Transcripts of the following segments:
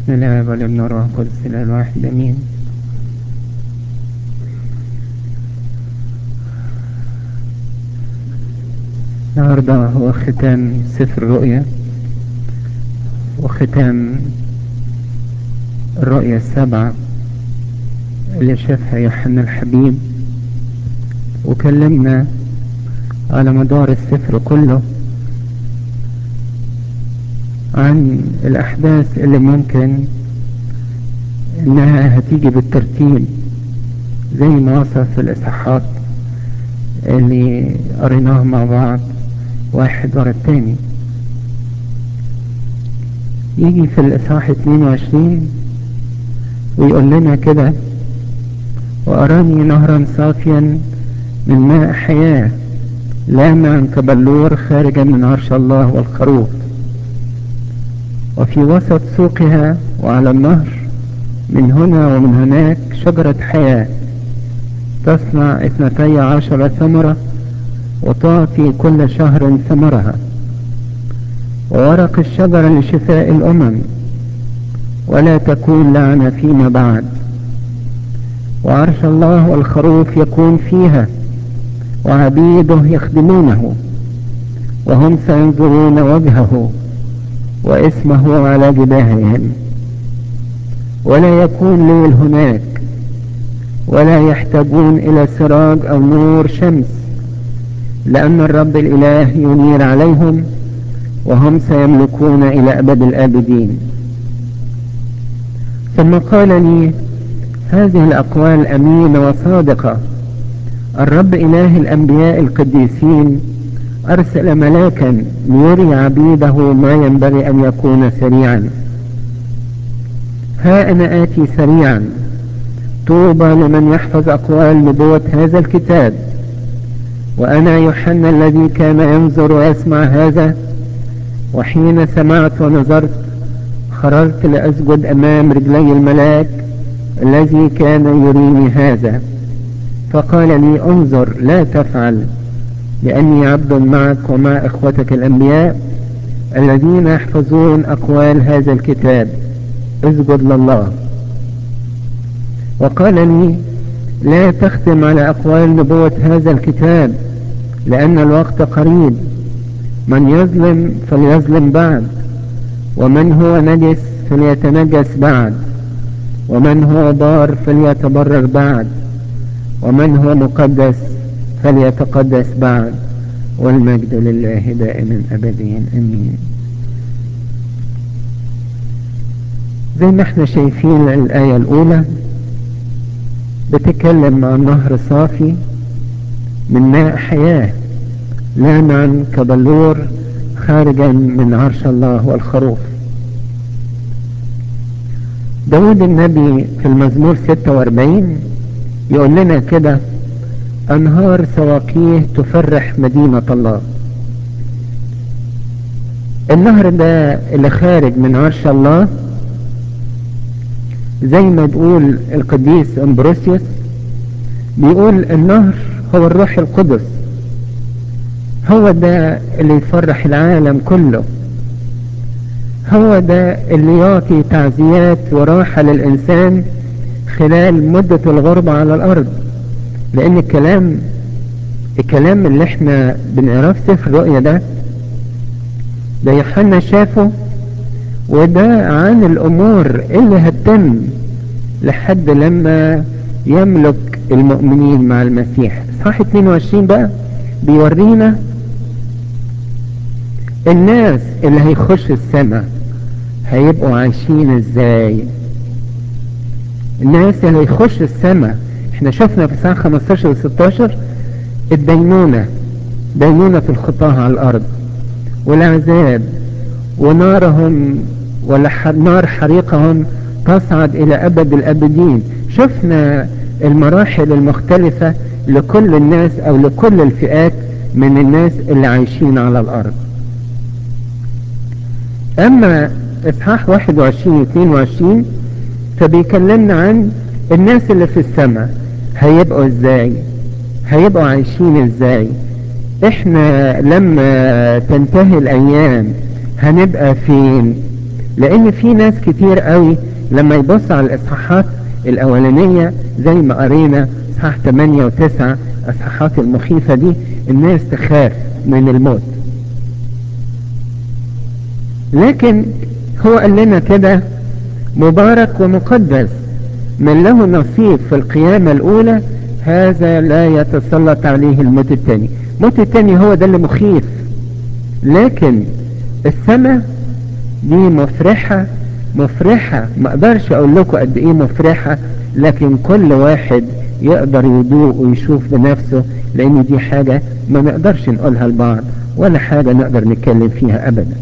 بسم الله والابن والروح القدس الإله الواحد امين النهارده هو ختام سفر الرؤيا وختام الرؤيا السبعة اللي شافها يوحنا الحبيب وكلمنا على مدار السفر كله عن الأحداث اللي ممكن إنها هتيجي بالترتيب زي ما وصف في الإصحاحات اللي قريناها مع بعض واحد ورا التاني يجي في الإصحاح 22 ويقول لنا كده وأراني نهرا صافيا من ماء حياة لامعا كبلور خارجا من عرش الله والخروف وفي وسط سوقها وعلى النهر من هنا ومن هناك شجرة حياة تصنع اثنتي عشر ثمرة وتعطي كل شهر ثمرها وورق الشجرة لشفاء الأمم ولا تكون لعنة فيما بعد وعرش الله والخروف يكون فيها وعبيده يخدمونه وهم سينظرون وجهه واسمه على جباههم ولا يكون ليل هناك ولا يحتاجون إلى سراج أو نور شمس لأن الرب الإله ينير عليهم وهم سيملكون إلى أبد الآبدين ثم قال لي هذه الأقوال أمينة وصادقة الرب إله الأنبياء القديسين أرسل ملاكا ليري عبيده ما ينبغي أن يكون سريعا ها أنا آتي سريعا طوبى لمن يحفظ أقوال نبوة هذا الكتاب وأنا يوحنا الذي كان ينظر ويسمع هذا وحين سمعت ونظرت خررت لأسجد أمام رجلي الملاك الذي كان يريني هذا فقال لي انظر لا تفعل لأني عبد معك ومع إخوتك الأنبياء الذين يحفظون أقوال هذا الكتاب اسجد لله وقال لي لا تختم على أقوال نبوة هذا الكتاب لأن الوقت قريب من يظلم فليظلم بعد ومن هو نجس فليتنجس بعد ومن هو بار فليتبرر بعد ومن هو مقدس فليتقدس بعد والمجد لله دائما أبديا أمين زي ما احنا شايفين الآية الأولى بتتكلم عن نهر صافي من ماء حياة لامعا كبلور خارجا من عرش الله والخروف داود النبي في المزمور 46 يقول لنا كده أنهار سواقيه تفرح مدينة الله النهر ده اللي خارج من عرش الله زي ما تقول القديس امبروسيوس بيقول النهر هو الروح القدس هو ده اللي يفرح العالم كله هو ده اللي يعطي تعزيات وراحة للإنسان خلال مدة الغربة على الأرض لأن الكلام الكلام اللي احنا بنقراه في سفر الرؤيا ده ده يوحنا شافه وده عن الأمور اللي هتتم لحد لما يملك المؤمنين مع المسيح صح 22 بقى بيورينا الناس اللي هيخش السماء هيبقوا عايشين ازاي الناس اللي هيخش السماء احنا شفنا في الساعة 15 و 16 الدينونة دينونة الخطاة على الارض والعذاب ونارهم ولا نار حريقهم تصعد الى ابد الابدين شفنا المراحل المختلفة لكل الناس او لكل الفئات من الناس اللي عايشين على الارض اما اصحاح 21 22 فبيكلمنا عن الناس اللي في السماء هيبقوا ازاي هيبقوا عايشين ازاي احنا لما تنتهي الايام هنبقى فين لان في ناس كتير قوي لما يبص على الاصحاحات الاولانية زي ما قرينا اصحاح 8 و9 اصحاحات المخيفة دي الناس تخاف من الموت لكن هو قال لنا كده مبارك ومقدس من له نصيب في القيامة الاولى هذا لا يتسلط عليه الموت الثاني الموت الثاني هو ده اللي مخيف لكن السماء دي مفرحة مفرحة ما اقدرش اقول لكم قد ايه مفرحة لكن كل واحد يقدر يدوق ويشوف بنفسه لان دي حاجة ما نقدرش نقولها لبعض ولا حاجة نقدر نتكلم فيها ابدا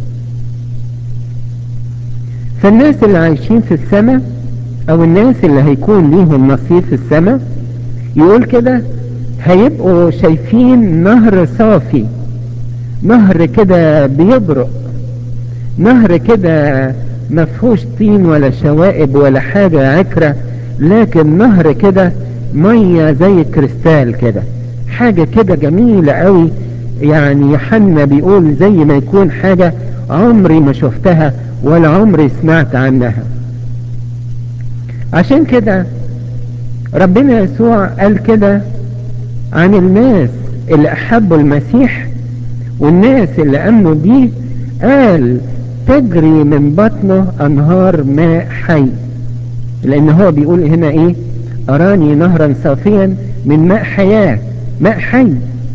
فالناس اللي عايشين في السماء او الناس اللي هيكون ليهم نصيب في السماء يقول كده هيبقوا شايفين نهر صافي نهر كده بيبرق نهر كده ما فيهوش طين ولا شوائب ولا حاجة عكرة لكن نهر كده مية زي الكريستال كده حاجة كده جميلة قوي يعني يوحنا بيقول زي ما يكون حاجة عمري ما شفتها ولا عمري سمعت عنها عشان كده ربنا يسوع قال كده عن الناس اللي احبوا المسيح والناس اللي امنوا بيه قال تجري من بطنه انهار ماء حي لان هو بيقول هنا ايه اراني نهرا صافيا من ماء حياة ماء حي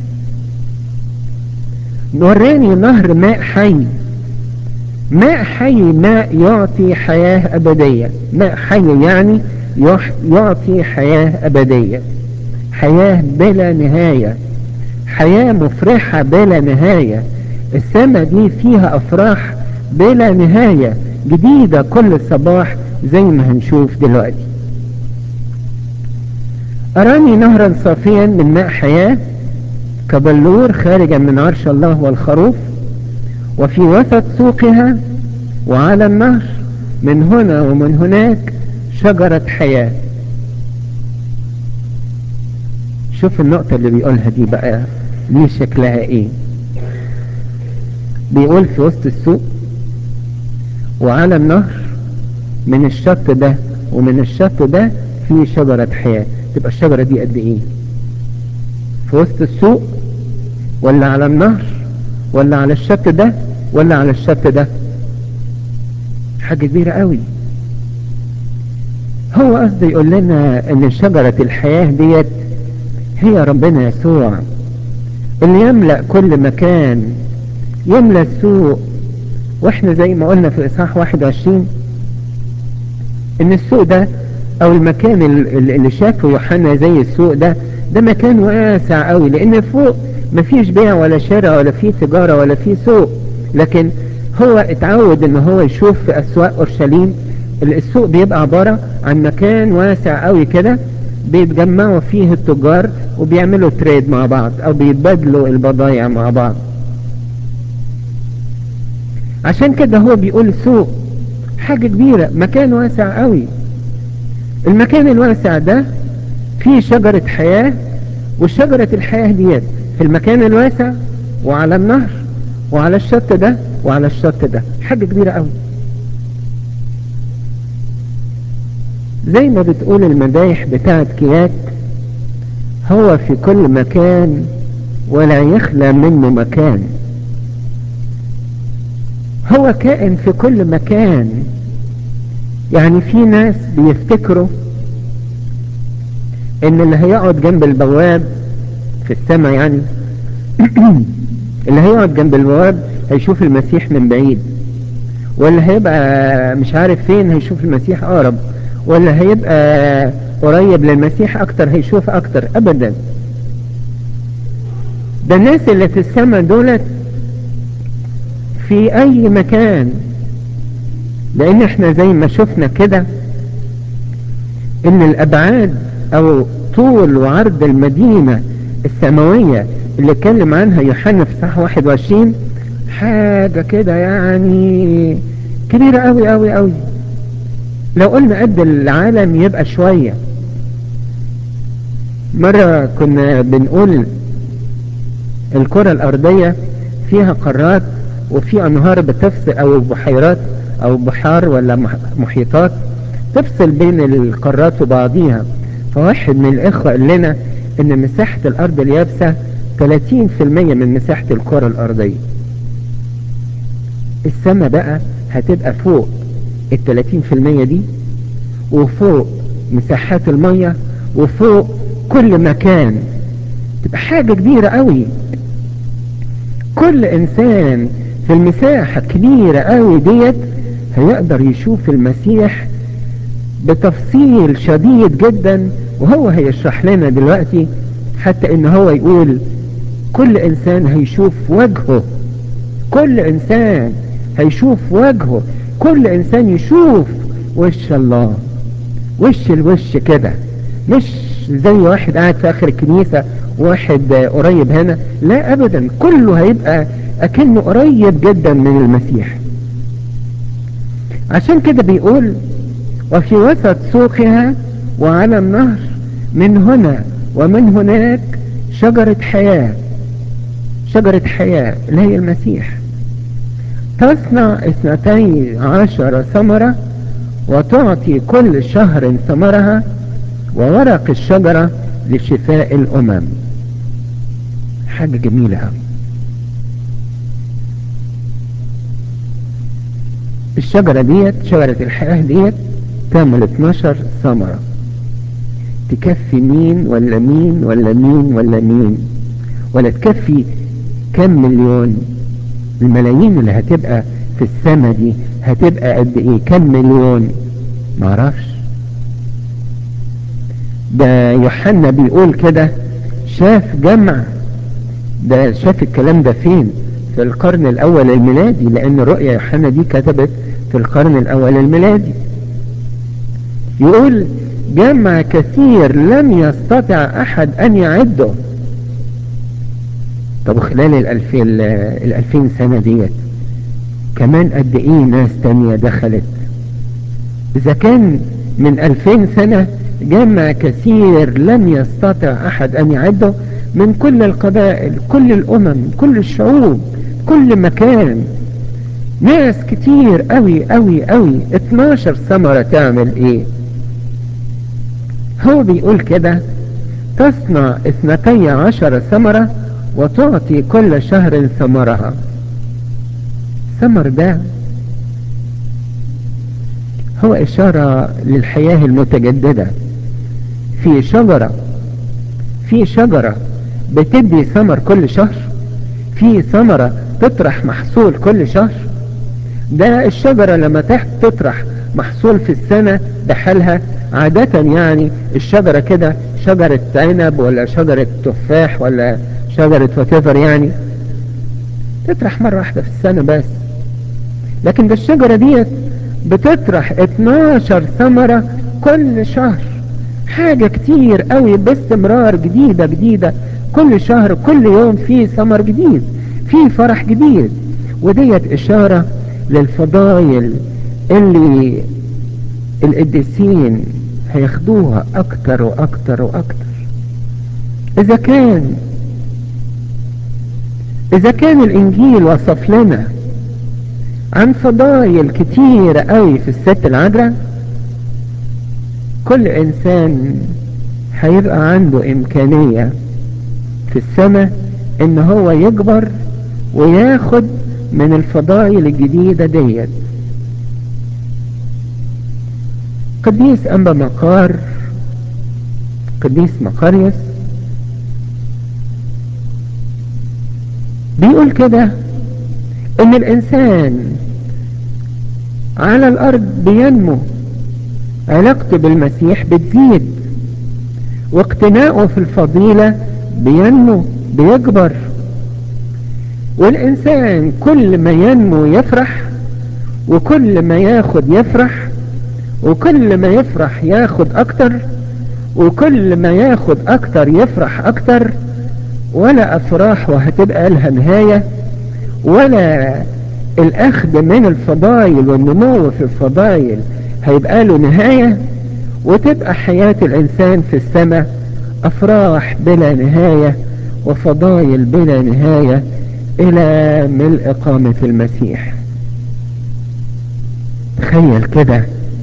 وراني نهر ماء حي ماء حي ماء يعطي حياة ابدية ماء حي يعني يعطي حياة ابدية حياة بلا نهاية حياة مفرحة بلا نهاية السماء دي فيها افراح بلا نهاية جديدة كل صباح زي ما هنشوف دلوقتي أراني نهرا صافيا من ماء حياة كبلور خارجا من عرش الله والخروف وفي وسط سوقها وعلى النهر من هنا ومن هناك شجرة حياة شوف النقطة اللي بيقولها دي بقى ليه شكلها ايه بيقول في وسط السوق وعلى النهر من الشط ده ومن الشط ده في شجرة حياة تبقى الشجرة دي قد ايه في وسط السوق ولا على النهر ولا على الشط ده ولا على الشط ده حاجة كبيرة قوي هو قصده يقول لنا ان شجرة الحياة ديت هي ربنا يسوع اللي يملأ كل مكان يملأ السوق واحنا زي ما قلنا في اصحاح 21 ان السوق ده او المكان اللي شافه يوحنا زي السوق ده ده مكان واسع قوي لان فوق مفيش بيع ولا شراء ولا في تجارة ولا في سوق لكن هو اتعود ان هو يشوف في اسواق اورشليم السوق بيبقى عبارة عن مكان واسع قوي كده بيتجمعوا فيه التجار وبيعملوا تريد مع بعض او بيتبادلوا البضايع مع بعض عشان كده هو بيقول سوق حاجة كبيرة مكان واسع قوي المكان الواسع ده فيه شجرة حياة والشجرة الحياة ديت في المكان الواسع وعلى النهر وعلى الشط ده وعلى الشط ده حاجة كبيرة قوي زي ما بتقول المدايح بتاعت كياك هو في كل مكان ولا يخلى منه مكان هو كائن في كل مكان يعني في ناس بيفتكروا ان اللي هيقعد جنب البواب في السماء يعني اللي هيقعد جنب البواب هيشوف المسيح من بعيد واللي هيبقى مش عارف فين هيشوف المسيح اقرب ولا هيبقى قريب للمسيح اكتر هيشوف اكتر ابدا ده الناس اللي في السماء دولت في اي مكان لان احنا زي ما شفنا كده ان الابعاد او طول وعرض المدينة السماوية اللي اتكلم عنها يوحنا في صح 21 حاجة كده يعني كبيرة قوي قوي قوي لو قلنا قد العالم يبقى شوية مرة كنا بنقول الكرة الأرضية فيها قارات وفي أنهار بتفصل أو بحيرات او بحار ولا محيطات تفصل بين القارات وبعضيها فواحد من الاخوة قال لنا ان مساحة الارض اليابسة 30% من مساحة الكرة الارضية السماء بقى هتبقى فوق ال 30% دي وفوق مساحات المية وفوق كل مكان تبقى حاجة كبيرة قوي كل انسان في المساحة الكبيرة قوي ديت هيقدر يشوف المسيح بتفصيل شديد جدا وهو هيشرح لنا دلوقتي حتى ان هو يقول كل انسان هيشوف وجهه كل انسان هيشوف وجهه كل انسان يشوف وش الله وش الوش كده مش زي واحد قاعد في اخر الكنيسة واحد قريب هنا لا ابدا كله هيبقى اكنه قريب جدا من المسيح عشان كده بيقول وفي وسط سوقها وعلى النهر من هنا ومن هناك شجرة حياة شجرة حياة اللي هي المسيح تصنع اثنتي عشر ثمرة وتعطي كل شهر ثمرها وورق الشجرة لشفاء الأمم حاجة جميلة أوي الشجرة ديت شجرة الحياة ديت تعمل 12 ثمرة تكفي مين ولا مين ولا مين ولا مين ولا تكفي كم مليون الملايين اللي هتبقى في السماء دي هتبقى قد ايه كم مليون معرفش ده يوحنا بيقول كده شاف جمع ده شاف الكلام ده فين في القرن الاول الميلادي لان رؤيا يوحنا دي كتبت في القرن الاول الميلادي يقول جمع كثير لم يستطع احد ان يعده طب خلال الالفين, الالفين سنة ديت كمان قد ايه ناس تانية دخلت اذا كان من الفين سنة جمع كثير لم يستطع احد ان يعده من كل القبائل كل الامم كل الشعوب كل مكان ناس كتير قوي قوي قوي 12 ثمرة تعمل ايه هو بيقول كده تصنع اثنتي عشر ثمرة وتعطي كل شهر ثمرها ثمر ده هو اشارة للحياة المتجددة في شجرة في شجرة بتدي ثمر كل شهر في ثمرة تطرح محصول كل شهر ده الشجرة لما تحت تطرح محصول في السنة بحالها عادة يعني الشجرة كده شجرة عنب ولا شجرة تفاح ولا شجرة وتفر يعني تطرح مرة واحدة في السنة بس لكن ده الشجرة ديت بتطرح 12 ثمرة كل شهر حاجة كتير قوي باستمرار جديدة جديدة كل شهر كل يوم في ثمر جديد في فرح جديد وديت اشارة للفضايل اللي القديسين هياخدوها اكتر واكتر واكتر اذا كان اذا كان الانجيل وصف لنا عن فضايل كتيرة قوي في الست العذراء كل انسان هيبقى عنده امكانية في السماء ان هو يكبر وياخد من الفضائل الجديدة ديت قديس انبا مقار قديس مقاريس بيقول كده ان الانسان على الارض بينمو علاقته بالمسيح بتزيد واقتناؤه في الفضيلة بينمو بيكبر والإنسان كل ما ينمو يفرح وكل ما ياخد يفرح وكل ما يفرح ياخد أكتر وكل ما ياخد أكتر يفرح أكتر ولا أفراح وهتبقى لها نهاية ولا الأخذ من الفضائل والنمو في الفضائل هيبقى له نهاية وتبقى حياة الإنسان في السماء أفراح بلا نهاية وفضائل بلا نهاية إلى ملء قامة المسيح تخيل كده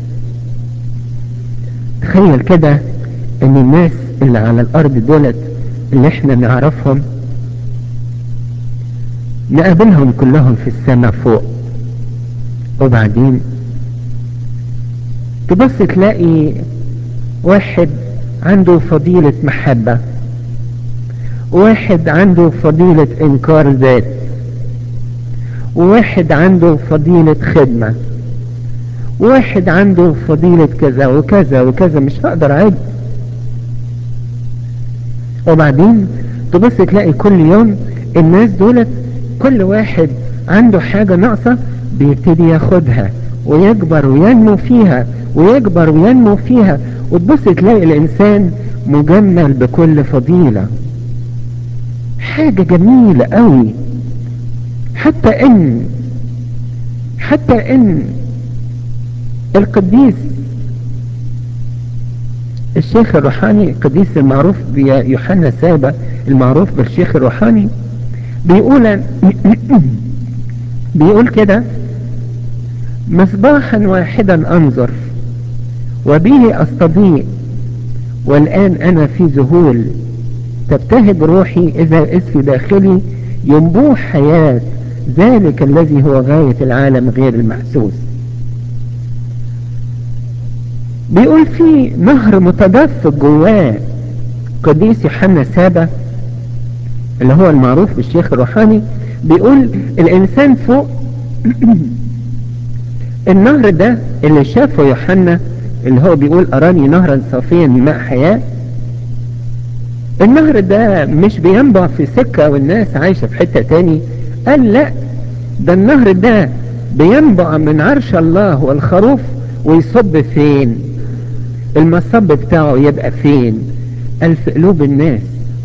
تخيل كده ان الناس اللي على الارض دولت اللي احنا نعرفهم نقابلهم كلهم في السماء فوق وبعدين تبص تلاقي واحد عنده فضيلة محبة واحد عنده فضيلة انكار ذات وواحد عنده فضيلة خدمة واحد عنده فضيلة كذا وكذا وكذا مش هقدر اعد وبعدين تبص تلاقي كل يوم الناس دولت كل واحد عنده حاجة ناقصة بيبتدي ياخدها ويكبر وينمو فيها ويكبر وينمو فيها وتبص تلاقي الانسان مجمل بكل فضيلة حاجة جميلة قوي حتى ان حتى ان القديس الشيخ الروحاني القديس المعروف بيوحنا سابا المعروف بالشيخ الروحاني بيقول بيقول كده مصباحا واحدا انظر وبه استضيء والان انا في ذهول تبتهج روحي اذا اذ في داخلي ينبوح حياة ذلك الذي هو غاية العالم غير المحسوس بيقول في نهر متدفق جواه قديس يوحنا سابا اللي هو المعروف بالشيخ الروحاني بيقول الانسان فوق النهر ده اللي شافه يوحنا اللي هو بيقول اراني نهرا صافيا من ماء حياة النهر ده مش بينبع في سكة والناس عايشة في حتة تاني قال لا ده النهر ده بينبع من عرش الله والخروف ويصب فين المصب بتاعه يبقى فين قال في قلوب الناس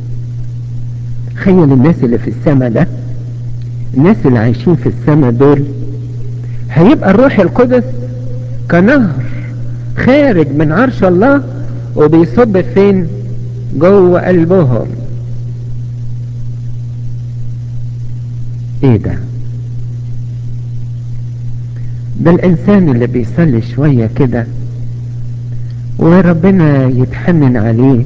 تخيل الناس اللي في السماء ده الناس اللي عايشين في السماء دول هيبقى الروح القدس كنهر خارج من عرش الله وبيصب فين جوه قلبهم ايه ده ده الانسان اللي بيصلي شوية كده وربنا يتحنن عليه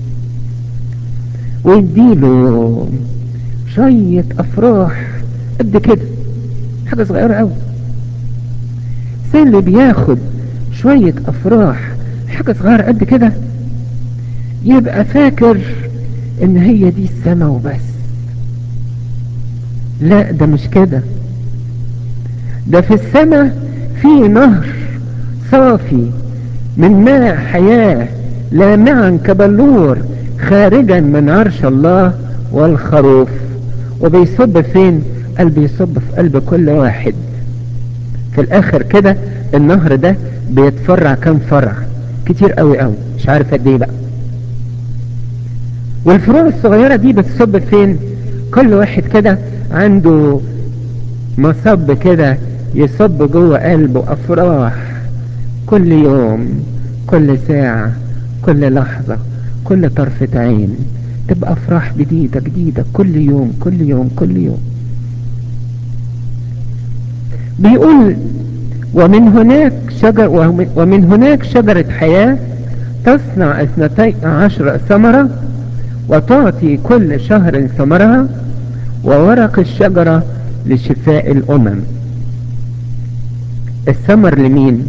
ويديله شوية افراح قد كده حاجة صغيرة قوي الانسان اللي بياخد شوية افراح حاجة صغيرة قد كده يبقى فاكر ان هي دي السماء وبس لا ده مش كده ده في السماء في نهر صافي من ماء حياة لامعا كبلور خارجا من عرش الله والخروف وبيصب فين قال بيصب في قلب كل واحد في الاخر كده النهر ده بيتفرع كام فرع كتير قوي قوي مش عارف قد ايه بقى والفروع الصغيرة دي بتصب فين كل واحد كده عنده مصب كده يصب جوه قلبه افراح كل يوم كل ساعة كل لحظة كل طرفة عين تبقى افراح جديدة جديدة كل يوم كل يوم كل يوم بيقول ومن هناك شجر ومن هناك شجرة حياة تصنع اثنتي عشر ثمرة وتعطي كل شهر ثمرها وورق الشجرة لشفاء الأمم الثمر لمين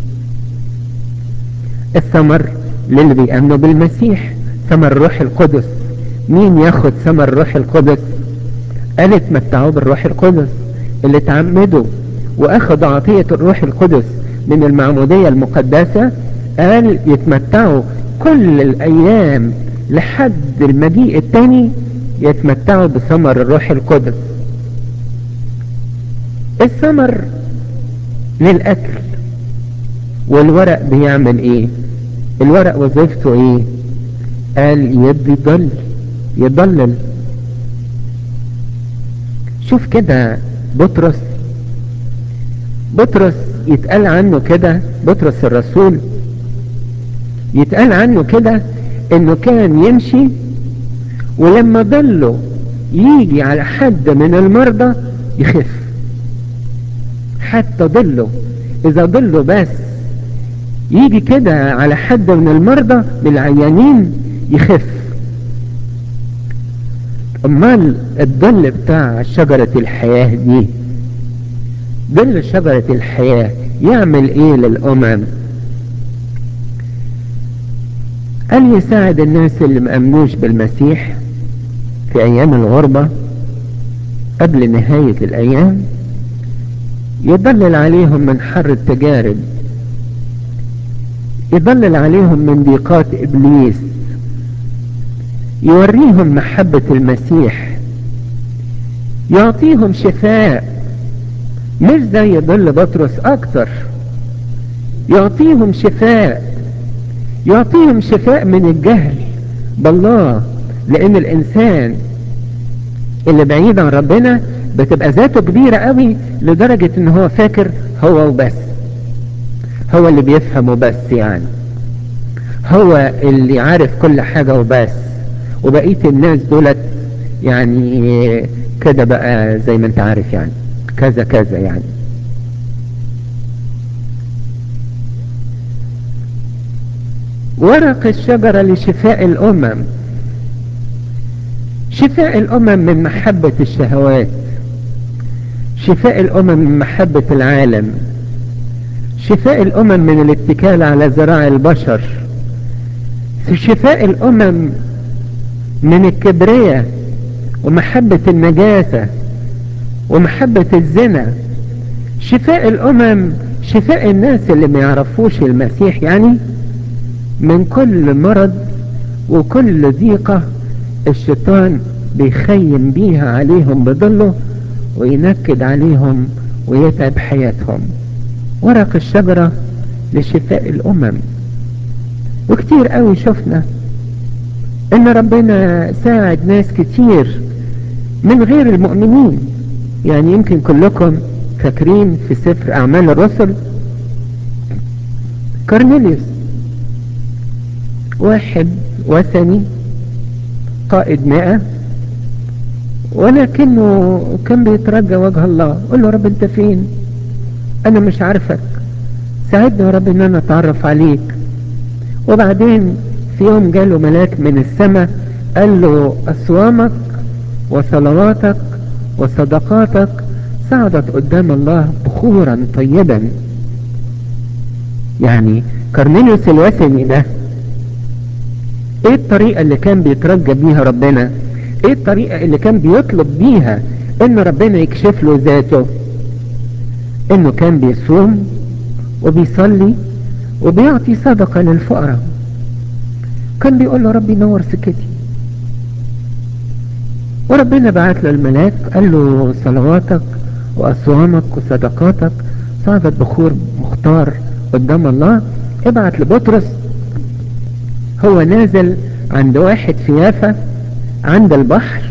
الثمر للي بيأمنوا بالمسيح ثمر روح القدس مين ياخد ثمر روح القدس قال اتمتعوا بالروح القدس اللي تعمدوا واخدوا عطية الروح القدس من المعمودية المقدسة قال يتمتعوا كل الايام لحد المجيء التاني يتمتعوا بثمر الروح القدس الثمر للاكل والورق بيعمل ايه الورق وظيفته ايه قال يدي ضل يضلل شوف كده بطرس بطرس يتقال عنه كده بطرس الرسول يتقال عنه كده انه كان يمشي ولما ضله يجي على حد من المرضى يخف حتى ضله اذا ضله بس يجي كده على حد من المرضى بالعيانين يخف امال الظل بتاع شجرة الحياة دي ظل شجرة الحياة يعمل ايه للامم قال يساعد الناس اللي مأمنوش بالمسيح في ايام الغربة قبل نهاية الايام يضلل عليهم من حر التجارب يضلل عليهم من ضيقات ابليس يوريهم محبة المسيح يعطيهم شفاء مش زي ظل بطرس اكتر يعطيهم شفاء يعطيهم شفاء من الجهل بالله لان الانسان اللي بعيد عن ربنا بتبقى ذاته كبيرة قوي لدرجة ان هو فاكر هو وبس هو اللي بيفهمه بس يعني هو اللي عارف كل حاجة وبس وبقية الناس دولت يعني كده بقى زي ما انت عارف يعني كذا كذا يعني ورق الشجرة لشفاء الأمم شفاء الأمم من محبة الشهوات شفاء الأمم من محبة العالم شفاء الأمم من الاتكال على ذراع البشر شفاء الأمم من الكبرية ومحبة النجاسة ومحبة الزنا شفاء الأمم شفاء الناس اللي ما يعرفوش المسيح يعني من كل مرض وكل ضيقة الشيطان بيخيم بيها عليهم بضله وينكد عليهم ويتعب حياتهم ورق الشجرة لشفاء الأمم وكتير قوي شفنا ان ربنا ساعد ناس كتير من غير المؤمنين يعني يمكن كلكم فاكرين في سفر اعمال الرسل كورنيليوس واحد وثني قائد مئة ولكنه كان بيترجى وجه الله قل له يا رب انت فين انا مش عارفك ساعدني يا رب ان انا اتعرف عليك وبعدين في يوم جاله ملاك من السماء قال له أصوامك وصلواتك وصدقاتك صعدت قدام الله بخورا طيبا يعني كارنيليوس الوثني ده ايه الطريقة اللي كان بيترجى بيها ربنا ايه الطريقة اللي كان بيطلب بيها ان ربنا يكشف له ذاته انه كان بيصوم وبيصلي وبيعطي صدقة للفقراء كان بيقول له ربي نور سكتي وربنا بعت له الملاك قال له صلواتك وأصوامك وصدقاتك صعدت بخور مختار قدام الله ابعت لبطرس هو نازل عند واحد في يافا عند البحر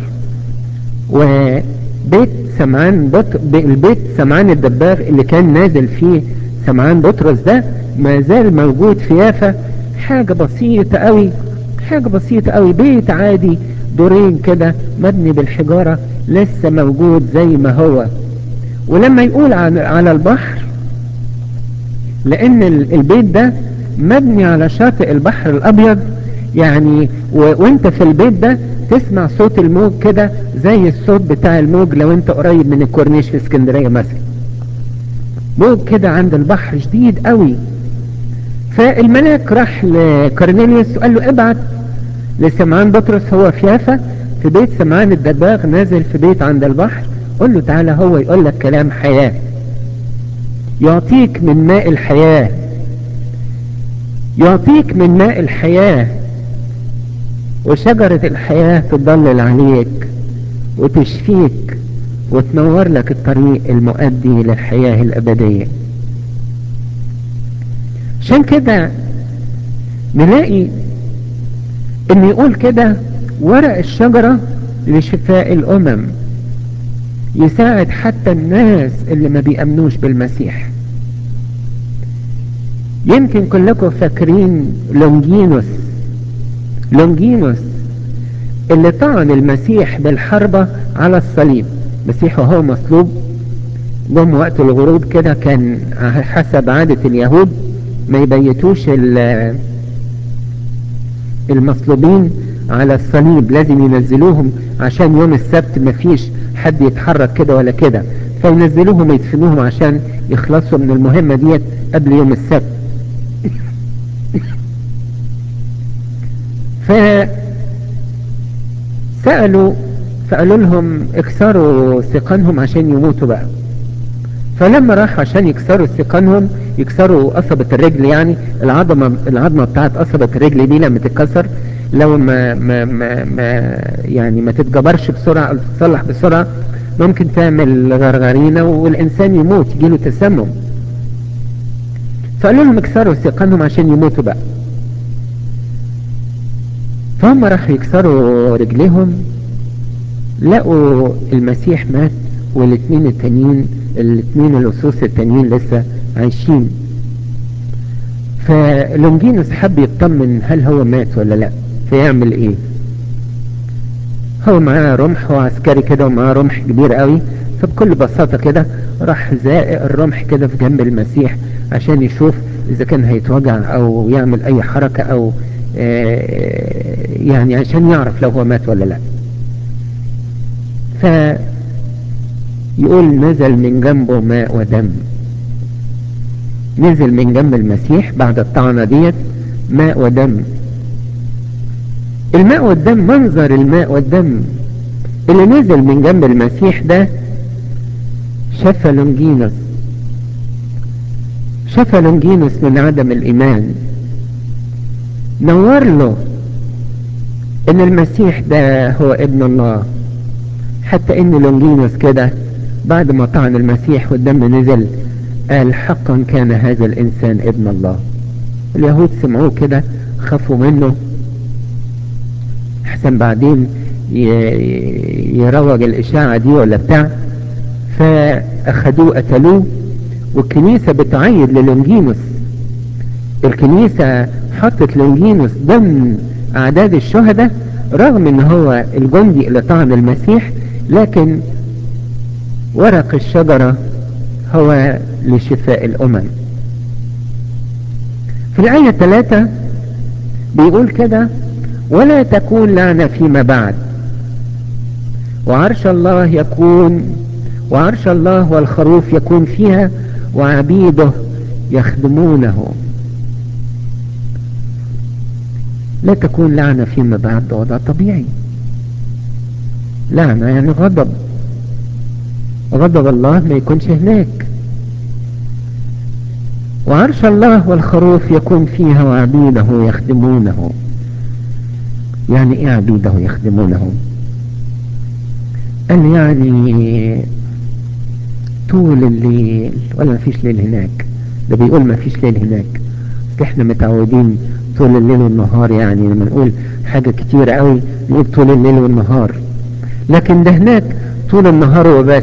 وبيت سمعان بط... البيت سمعان الدبار اللي كان نازل فيه سمعان بطرس ده ما زال موجود في يافا حاجة بسيطة قوي حاجة بسيطة قوي بيت عادي دورين كده مبني بالحجارة لسه موجود زي ما هو ولما يقول على البحر لان البيت ده مبني على شاطئ البحر الابيض يعني و... وانت في البيت ده تسمع صوت الموج كده زي الصوت بتاع الموج لو انت قريب من الكورنيش في اسكندرية مثلا موج كده عند البحر شديد قوي فالملاك راح لكورنيليوس وقال له ابعت لسمعان بطرس هو في يافا في بيت سمعان الدباغ نازل في بيت عند البحر قل له تعالى هو يقول لك كلام حياة يعطيك من ماء الحياة يعطيك من ماء الحياة وشجرة الحياة تضلل عليك وتشفيك وتنور لك الطريق المؤدي للحياة الأبدية عشان كده نلاقي ان يقول كده ورق الشجرة لشفاء الامم يساعد حتى الناس اللي ما بيأمنوش بالمسيح يمكن كلكم فاكرين لونجينوس لونجينوس اللي طعن المسيح بالحربة على الصليب المسيح وهو مصلوب جم وقت الغروب كده كان حسب عادة اليهود ما يبيتوش المصلوبين على الصليب لازم ينزلوهم عشان يوم السبت ما فيش حد يتحرك كده ولا كده فينزلوهم ويدفنوهم عشان يخلصوا من المهمة ديت قبل يوم السبت فسألوا فقالوا لهم اكسروا سقانهم عشان يموتوا بقى فلما راحوا عشان يكسروا سقانهم يكسروا قصبة الرجل يعني العظمة العظمة بتاعت قصبة الرجل دي لما تتكسر لو ما ما ما, ما يعني ما تتجبرش بسرعة او تتصلح بسرعة ممكن تعمل غرغرينة والانسان يموت يجيله تسمم فقالوا لهم اكسروا سقانهم عشان يموتوا بقى فهم راحوا يكسروا رجليهم لقوا المسيح مات والاثنين التانيين الاثنين اللصوص التانيين لسه عايشين فلونجينوس حب يطمن هل هو مات ولا لا فيعمل ايه هو معاه رمح وعسكري كده ومعاه رمح كبير قوي فبكل بساطة كده راح زائق الرمح كده في جنب المسيح عشان يشوف اذا كان هيتوجع او يعمل اي حركة او يعني عشان يعرف لو هو مات ولا لا فيقول نزل من جنبه ماء ودم نزل من جنب المسيح بعد الطعنة ديت ماء ودم الماء والدم منظر الماء والدم اللي نزل من جنب المسيح ده شفى لونجينوس شفى لونجينوس من عدم الإيمان نور له ان المسيح ده هو ابن الله حتى ان لونجينوس كده بعد ما طعن المسيح والدم نزل قال حقا كان هذا الانسان ابن الله اليهود سمعوه كده خافوا منه احسن بعدين يروج الاشاعة دي ولا بتاع فاخدوه قتلوه والكنيسة بتعيد للونجينوس الكنيسة حطت لونجينوس ضمن اعداد الشهداء رغم ان هو الجندي اللي طعن المسيح لكن ورق الشجرة هو لشفاء الامم في الآية ثلاثة بيقول كده ولا تكون لعنة فيما بعد وعرش الله يكون وعرش الله والخروف يكون فيها وعبيده يخدمونه لا تكون لعنة فيما بعد وضع طبيعي لعنة يعني غضب غضب الله ما يكونش هناك وعرش الله والخروف يكون فيها وعبيده يخدمونه يعني ايه عبيده يخدمونه قال يعني طول الليل ولا مفيش ليل هناك ده بيقول مفيش ليل هناك احنا متعودين طول الليل والنهار يعني لما نقول حاجة كتير قوي نقول طول الليل والنهار لكن ده هناك طول النهار وبس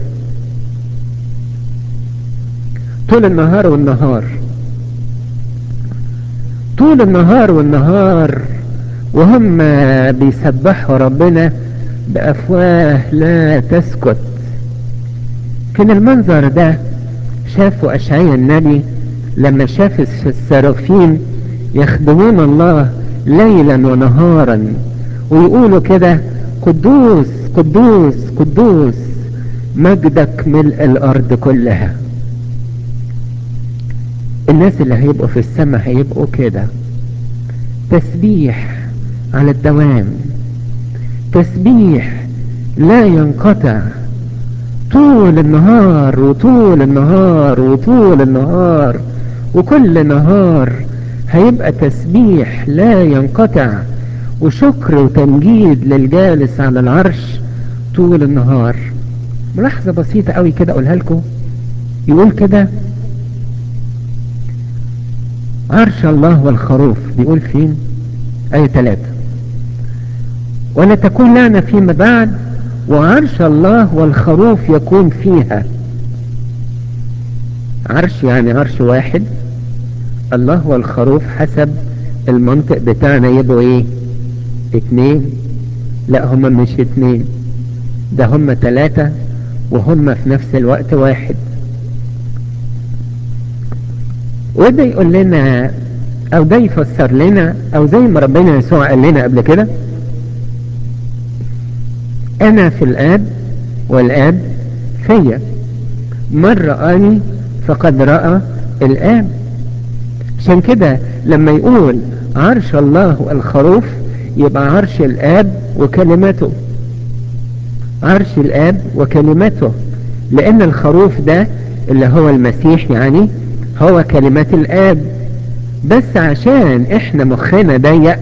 طول النهار والنهار طول النهار والنهار وهم بيسبحوا ربنا بأفواه لا تسكت كان المنظر ده شافوا أشعيا النبي لما شاف السرافين يخدمون الله ليلا ونهارا ويقولوا كده قدوس قدوس قدوس مجدك ملء الأرض كلها الناس اللي هيبقوا في السماء هيبقوا كده تسبيح على الدوام تسبيح لا ينقطع طول النهار وطول النهار وطول النهار وكل نهار هيبقى تسبيح لا ينقطع وشكر وتمجيد للجالس على العرش طول النهار ملاحظة بسيطة قوي كده اقولها لكم يقول كده عرش الله والخروف بيقول فين آية ثلاثة ولا تكون لعنة فيما بعد وعرش الله والخروف يكون فيها عرش يعني عرش واحد الله والخروف حسب المنطق بتاعنا يبقوا ايه اتنين لا هما مش اتنين ده هما تلاتة وهم في نفس الوقت واحد وده يقول لنا او ده يفسر لنا او زي ما ربنا يسوع قال لنا قبل كده انا في الاب والاب فيا من رآني فقد رأى الآب عشان كده لما يقول عرش الله الخروف يبقى عرش الآب وكلمته عرش الآب وكلمته لأن الخروف ده اللي هو المسيح يعني هو كلمات الآب بس عشان احنا مخنا ضيق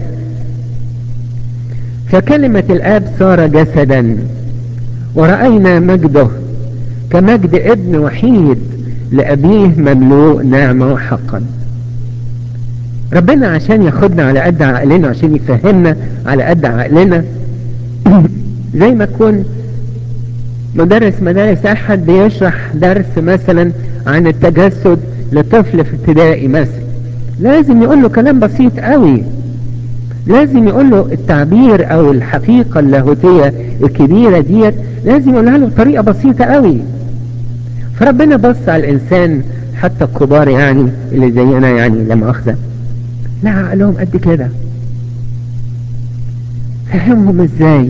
فكلمة الآب صار جسدا ورأينا مجده كمجد ابن وحيد لأبيه مملوء نعمة وحقا ربنا عشان ياخدنا على قد عقلنا عشان يفهمنا على قد عقلنا زي ما تكون مدرس مدارس احد بيشرح درس مثلا عن التجسد لطفل في ابتدائي مثلا لازم يقول له كلام بسيط قوي لازم يقول له التعبير او الحقيقة اللاهوتية الكبيرة ديت لازم يقولها له بطريقة بسيطة قوي فربنا بص على الانسان حتى الكبار يعني اللي زينا يعني لما اخذه لا عقلهم قد كده فهمهم ازاي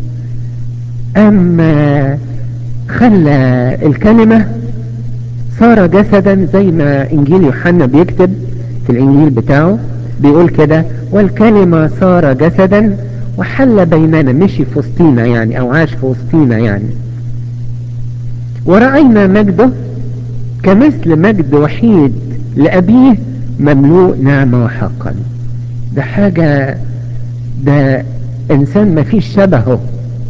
اما خلى الكلمة صار جسدا زي ما انجيل يوحنا بيكتب في الانجيل بتاعه بيقول كده والكلمة صار جسدا وحل بيننا مشي في وسطينا يعني او عاش في وسطينا يعني ورأينا مجده كمثل مجد وحيد لأبيه مملوء نعمة وحقا ده حاجة ده إنسان ما فيش شبهه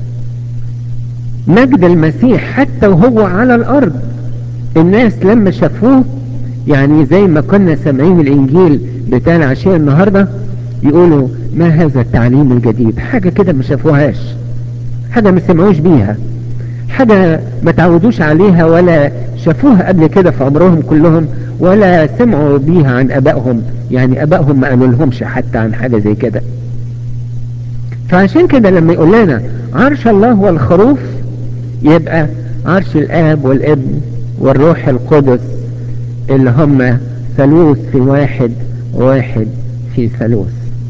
مجد المسيح حتى وهو على الأرض الناس لما شافوه يعني زي ما كنا سامعين الإنجيل بتاع العشاء النهاردة يقولوا ما هذا التعليم الجديد حاجة كده ما شافوهاش حاجة ما سمعوش بيها حاجة ما تعودوش عليها ولا شافوها قبل كده في عمرهم كلهم ولا سمعوا بيها عن ابائهم يعني ابائهم ما قالوا لهمش حتى عن حاجة زي كده فعشان كده لما يقول لنا عرش الله هو الخروف يبقى عرش الاب والابن والروح القدس اللي هم ثالوث في واحد واحد في ثالوث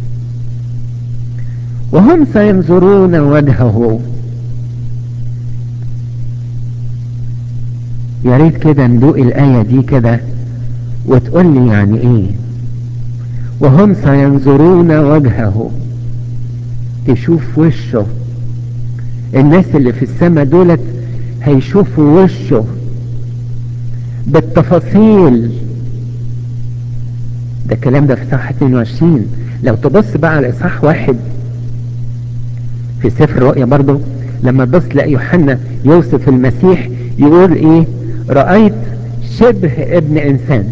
وهم سينظرون وجهه يا ريت كده ندوق الآية دي كده وتقول لي يعني ايه وهم سينظرون وجهه تشوف وشه الناس اللي في السماء دولت هيشوفوا وشه بالتفاصيل ده الكلام ده في صح 22 لو تبص بقى على اصحاح واحد في سفر الرؤيا برضه لما تبص تلاقي يوحنا يوصف المسيح يقول ايه رأيت شبه ابن انسان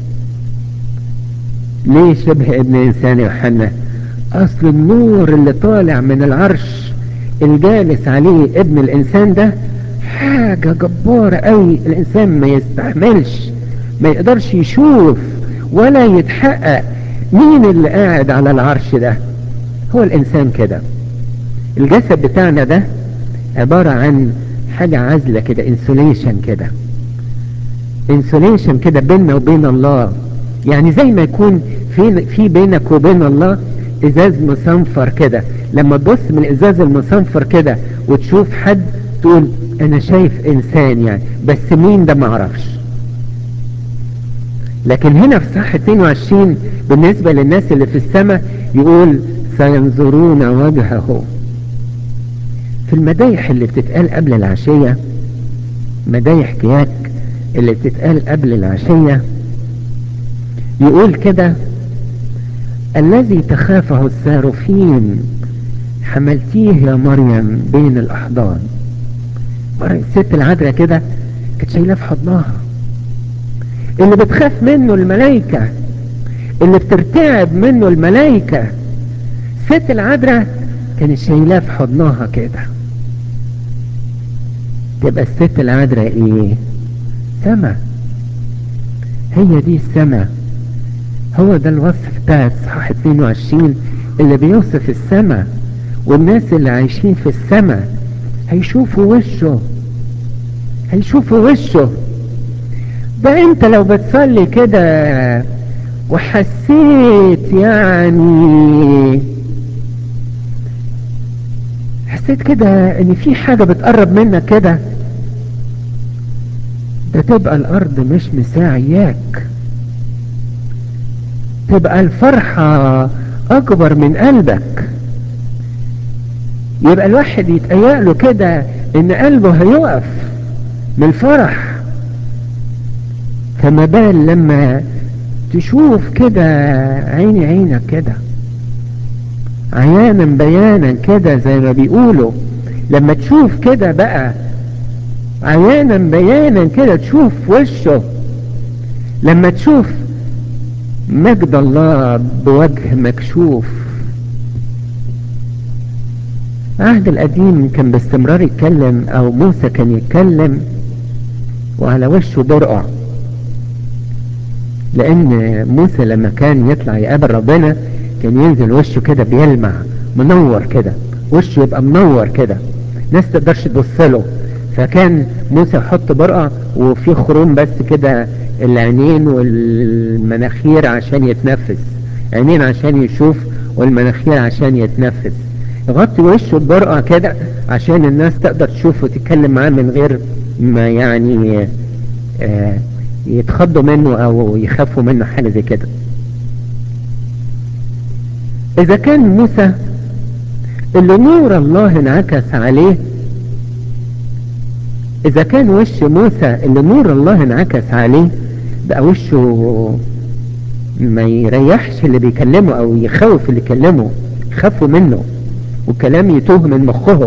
ليه شبه ابن انسان يا يوحنا اصل النور اللي طالع من العرش الجالس عليه ابن الانسان ده حاجة جبارة قوي الانسان ما يستحملش ما يقدرش يشوف ولا يتحقق مين اللي قاعد على العرش ده هو الانسان كده الجسد بتاعنا ده عبارة عن حاجة عازلة كده انسوليشن كده انسوليشن كده بيننا وبين الله يعني زي ما يكون في في بينك وبين الله ازاز مصنفر كده لما تبص من الازاز المصنفر كده وتشوف حد تقول انا شايف انسان يعني بس مين ده معرفش لكن هنا في صح 22 بالنسبة للناس اللي في السماء يقول سينظرون وجهه في المدايح اللي بتتقال قبل العشية مدايح كياك اللي بتتقال قبل العشية يقول كده الذي تخافه السارفين حملتيه يا مريم بين الأحضان الست العذراء كده كانت شايلاه في حضنها اللي بتخاف منه الملائكة اللي بترتعب منه الملائكة ست العذراء كانت شايلاه في حضنها كده تبقى الست العذراء ايه سما هي دي السما هو ده الوصف بتاع صحاح 22 اللي بيوصف السما والناس اللي عايشين في السما هيشوفوا وشه هيشوفوا وشه ده انت لو بتصلي كده وحسيت يعني حسيت كده ان في حاجة بتقرب منك كده ده تبقى الارض مش مساعياك تبقى الفرحة اكبر من قلبك يبقى الواحد يتقيأ له كده ان قلبه هيقف من الفرح فما بال لما تشوف كده عيني عينك كده عيانا بيانا كده زي ما بيقولوا لما تشوف كده بقى عيانا بيانا كده تشوف وشه لما تشوف مجد الله بوجه مكشوف العهد القديم كان باستمرار يتكلم او موسى كان يتكلم وعلى وشه برقع لان موسى لما كان يطلع يقابل ربنا كان ينزل وشه كده بيلمع منور كده وشه يبقى منور كده ناس تقدرش تبص له فكان موسى يحط برقع وفي خروم بس كده العينين والمناخير عشان يتنفس عينين عشان يشوف والمناخير عشان يتنفس يغطي وشه ببرقع كده عشان الناس تقدر تشوف وتتكلم معاه من غير ما يعني آه يتخضوا منه او يخافوا منه حاجة زي كده اذا كان موسى اللي نور الله انعكس عليه اذا كان وش موسى اللي نور الله انعكس عليه بقى وشه ما يريحش اللي بيكلمه او يخوف اللي يكلمه يخافوا منه والكلام يتوه من مخهم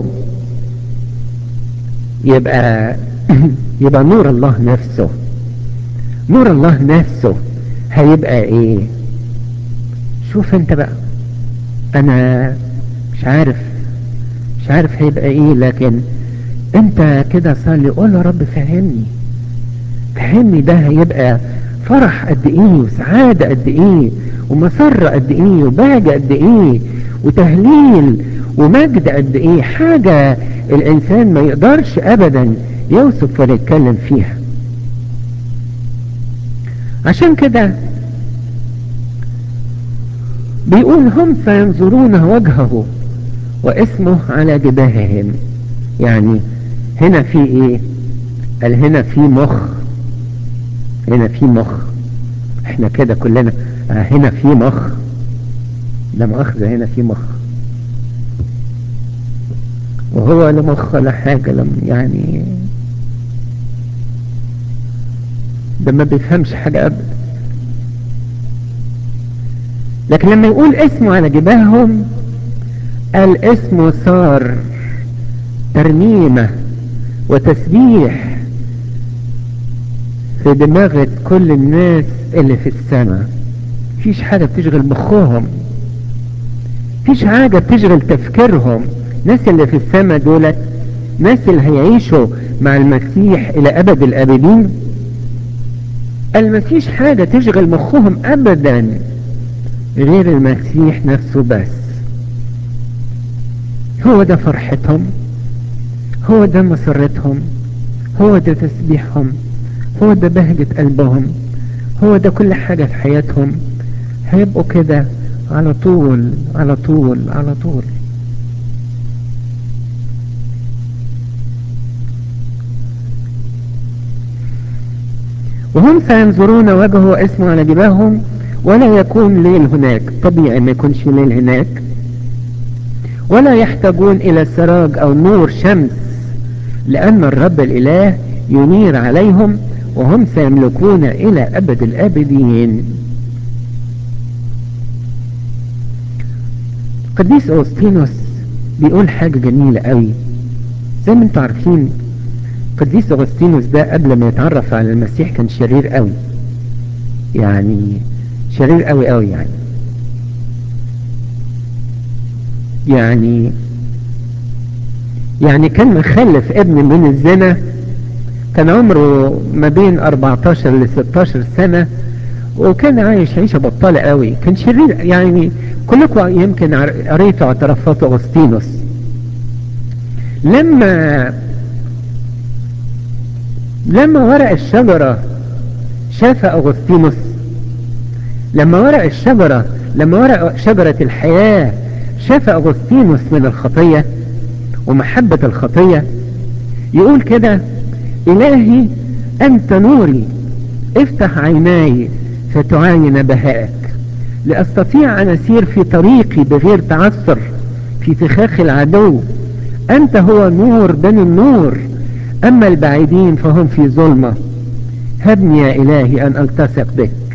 يبقى يبقى نور الله نفسه نور الله نفسه هيبقى ايه شوف انت بقى انا مش عارف مش عارف هيبقى ايه لكن انت كده صلي قول يا رب فهمني فهمني ده هيبقى فرح قد ايه وسعادة قد ايه ومسرة قد ايه وبهجة قد ايه وتهليل ومجد قد ايه حاجة الانسان ما يقدرش ابدا يوصف ولا يتكلم فيها عشان كده بيقول هم سينظرون وجهه واسمه على جباههم يعني هنا في ايه قال هنا في مخ هنا في مخ احنا كده كلنا آه هنا في مخ لا مؤاخذة هنا في مخ وهو لا مخ ولا حاجة لم يعني ده ما بيفهمش حاجة أبدا لكن لما يقول اسمه على جباههم قال اسمه صار ترنيمة وتسبيح في دماغ كل الناس اللي في السماء مفيش حاجة بتشغل مخهم مفيش حاجة بتشغل تفكيرهم ناس اللي في السماء دولت ناس اللي هيعيشوا مع المسيح الى ابد الابدين قال مفيش حاجة تشغل مخهم ابدا غير المسيح نفسه بس هو ده فرحتهم هو ده مسرتهم هو ده تسبيحهم هو ده بهجة قلبهم هو ده كل حاجة في حياتهم هيبقوا كده على طول على طول على طول وهم سينظرون وجهه اسمه على جباههم ولا يكون ليل هناك طبيعي ما يكونش ليل هناك ولا يحتاجون الى سراج او نور شمس لان الرب الاله ينير عليهم وهم سيملكون الى ابد الابدين قديس اوسطينوس بيقول حاجة جميلة قوي زي ما انتم عارفين قديس اغسطينوس ده قبل ما يتعرف على المسيح كان شرير قوي يعني شرير قوي قوي يعني يعني يعني كان مخلف ابن من الزنا كان عمره ما بين 14 ل 16 سنة وكان عايش عيشة بطالة قوي كان شرير يعني كلكم يمكن قريتوا اعترافات اغسطينوس لما لما ورق الشجرة شاف أغسطينوس لما ورق الشجرة لما ورق شجرة الحياة شاف أغسطينوس من الخطية ومحبة الخطية يقول كده إلهي أنت نوري افتح عيناي فتعاين بهائك لأستطيع أن أسير في طريقي بغير تعثر في فخاخ العدو أنت هو نور بني النور أما البعيدين فهم في ظلمة هبني يا إلهي أن ألتصق بك